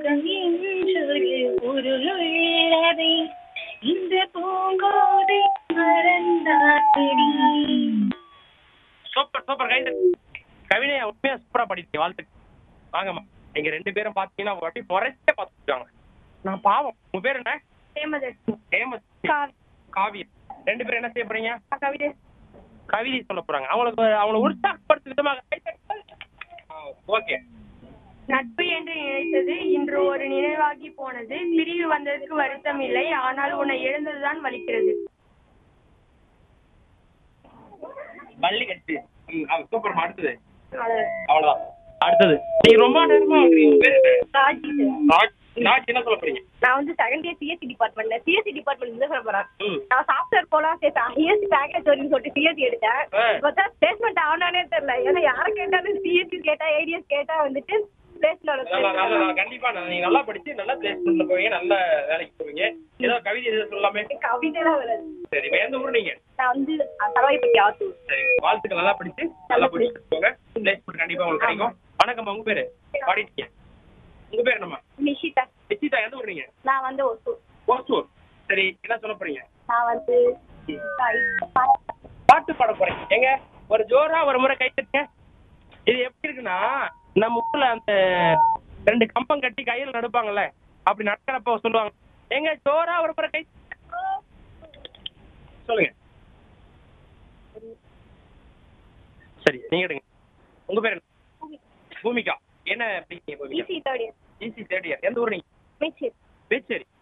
சொந்தம் என்று உருளுள்ளதை இந்த பூங்கோதை மறந்தாடி சூப்பர் சூப்பர் கைது கவிதையை உண்மையா சூப்பரா படிச்சீங்க வாழ்த்துக்கு வாங்கம்மா நீங்க ரெண்டு பேரும் பாத்தீங்கன்னா ஒரு வாட்டி முறைச்சே பார்த்துருக்காங்க நான் பாவம் உங்க பேர் என்ன ஹேமத் காவி ரெண்டு பேரும் என்ன செய்ய போறீங்க கவிதை கவிதை சொல்ல போறாங்க அவங்களுக்கு அவங்களை உற்சாகப்படுத்தும் விதமாக ஓகே நட்பு என்று நினைத்தது இன்று ஒரு நினைவாகி போனது பிரிவு வந்ததற்கு வருத்தம் இல்லை ஆனால் உன்னை இழந்ததுதான் வலிக்கிறது பள்ளி கட்டு சூப்பர் அடுத்தது அவ்வளவுதான் அடுத்தது நீங்க ரொம்ப நேரமா இருக்கிறீங்க. உங்க பேர் என்ன? ராஜ் ராஜ் என்ன சொல்ல போறீங்க நான் வந்து செகண்ட் இயர் சிஎஸ்சி டிபார்ட்மெண்ட்ல சிஎஸ்சி டிபார்ட்மெண்ட் தான் சொல்ல போறேன் ம். நான் சாஃப்ட்வேர் போலாம் சேர்த்தேன் சிஎஸ்சி பேக்கேஜ் வரும்னு சொல்லிட்டு சிஎஸ்சி எடுத்தேன் ஆ. பார்த்தா பிளேஸ்மெண்ட் ஆனானே தெரியல ஏன்னா யாரை கேட்டாலும் சிஎஸ்சி கேட்டா ஏடிஎஸ் கேட்டா வந்துட்டு நல்லா நல்லா பிளேஸ்மெண்ட் கண்டிப்பா நான் நீங்க நல்லா படிச்சு நல்லா பிளேஸ்மெண்ட்ல போவீங்க நல்ல வேலைக்கு போவீங்க ஏதோ கவிதை எதுவும் சொல்லாமே கவிதைலாம் வராது சரி இப்ப எந்த ஊர் நீங்க நான் வந்து தரவாய்ப்பட்டி ஆத்தூர் சரி வாழ்த்துக்கள் நல்லா படிச்சு நல்லா படிச்சு போங்க பிளேஸ்மெண்ட் கண்டிப்பா உங்களுக்கு கிடைக்கும் வணக்கம் உங்க பேரு பாடிட்டீங்க உங்க பேர் என்னம்மா நிஷிதா நிச்சிதா எந்த ஊர் நீங்க நான் வந்து ஒசூர் ஓசூர் சரி என்ன சொல்ல போறீங்க நான் வந்து பாட்டு பாட போறேன் எங்க ஒரு ஜோரா ஒரு முறை கை தட்டுங்க இது எப்படி இருக்குன்னா நம்ம ஊர்ல அந்த ரெண்டு கம்பம் கட்டி கையில நடுப்பாங்கல்ல அப்படி நடக்கிறப்ப சொல்லுவாங்க எங்க ஜோரா ஒரு முறை கை சொல்லுங்க சரி நீங்க எடுங்க உங்க பேர் என்ன பூமிகா என்ன படிக்கிறீங்க Bhoomika EC third year EC third year எந்த ஊர் நீங்க மேச்சேரி பேச்சேரி